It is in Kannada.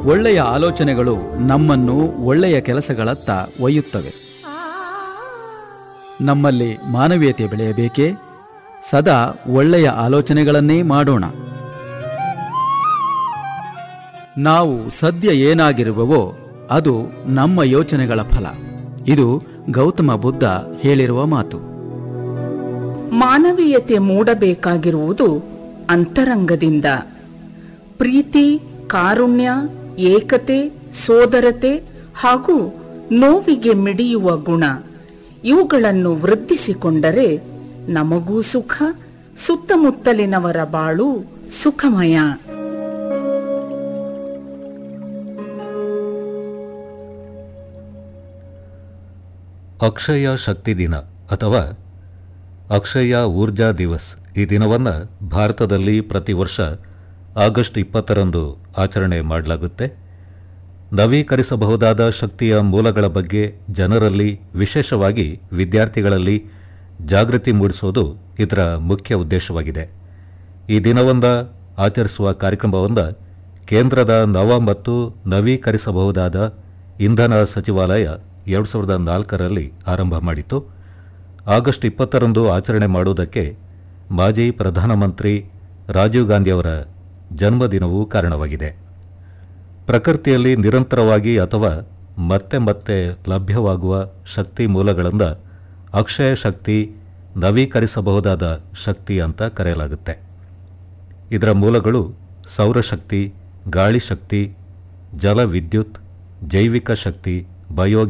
ಒಳ್ಳೆಯ ಆಲೋಚನೆಗಳು ನಮ್ಮನ್ನು ಒಳ್ಳೆಯ ಕೆಲಸಗಳತ್ತ ಒಯ್ಯುತ್ತವೆ ನಮ್ಮಲ್ಲಿ ಮಾನವೀಯತೆ ಬೆಳೆಯಬೇಕೇ ಸದಾ ಒಳ್ಳೆಯ ಆಲೋಚನೆಗಳನ್ನೇ ಮಾಡೋಣ ನಾವು ಸದ್ಯ ಏನಾಗಿರುವವೋ ಅದು ನಮ್ಮ ಯೋಚನೆಗಳ ಫಲ ಇದು ಗೌತಮ ಬುದ್ಧ ಹೇಳಿರುವ ಮಾತು ಮಾನವೀಯತೆ ಮೂಡಬೇಕಾಗಿರುವುದು ಅಂತರಂಗದಿಂದ ಪ್ರೀತಿ ಕಾರುಣ್ಯ ಏಕತೆ ಸೋದರತೆ ಹಾಗೂ ನೋವಿಗೆ ಮಿಡಿಯುವ ಗುಣ ಇವುಗಳನ್ನು ವೃದ್ಧಿಸಿಕೊಂಡರೆ ನಮಗೂ ಸುಖ ಸುತ್ತಮುತ್ತಲಿನವರ ಬಾಳು ಸುಖಮಯ ಅಕ್ಷಯ ಶಕ್ತಿ ದಿನ ಅಥವಾ ಅಕ್ಷಯ ಊರ್ಜಾ ದಿವಸ್ ಈ ದಿನವನ್ನು ಭಾರತದಲ್ಲಿ ಪ್ರತಿ ವರ್ಷ ಆಗಸ್ಟ್ ಇಪ್ಪತ್ತರಂದು ಆಚರಣೆ ಮಾಡಲಾಗುತ್ತೆ ನವೀಕರಿಸಬಹುದಾದ ಶಕ್ತಿಯ ಮೂಲಗಳ ಬಗ್ಗೆ ಜನರಲ್ಲಿ ವಿಶೇಷವಾಗಿ ವಿದ್ಯಾರ್ಥಿಗಳಲ್ಲಿ ಜಾಗೃತಿ ಮೂಡಿಸೋದು ಇದರ ಮುಖ್ಯ ಉದ್ದೇಶವಾಗಿದೆ ಈ ದಿನವೊಂದ ಆಚರಿಸುವ ಕಾರ್ಯಕ್ರಮವನ್ನು ಕೇಂದ್ರದ ನವ ಮತ್ತು ನವೀಕರಿಸಬಹುದಾದ ಇಂಧನ ಸಚಿವಾಲಯ ಎರಡು ಸಾವಿರದ ನಾಲ್ಕರಲ್ಲಿ ಆರಂಭ ಮಾಡಿತು ಆಗಸ್ಟ್ ಇಪ್ಪತ್ತರಂದು ಆಚರಣೆ ಮಾಡುವುದಕ್ಕೆ ಮಾಜಿ ಪ್ರಧಾನಮಂತ್ರಿ ರಾಜೀವ್ ಗಾಂಧಿಯವರ ಜನ್ಮದಿನವೂ ಕಾರಣವಾಗಿದೆ ಪ್ರಕೃತಿಯಲ್ಲಿ ನಿರಂತರವಾಗಿ ಅಥವಾ ಮತ್ತೆ ಮತ್ತೆ ಲಭ್ಯವಾಗುವ ಶಕ್ತಿ ಮೂಲಗಳಿಂದ ಅಕ್ಷಯ ಶಕ್ತಿ ನವೀಕರಿಸಬಹುದಾದ ಶಕ್ತಿ ಅಂತ ಕರೆಯಲಾಗುತ್ತೆ ಇದರ ಮೂಲಗಳು ಸೌರಶಕ್ತಿ ಗಾಳಿ ಶಕ್ತಿ ಜಲವಿದ್ಯುತ್ ಜೈವಿಕ ಶಕ್ತಿ ಬಯೋ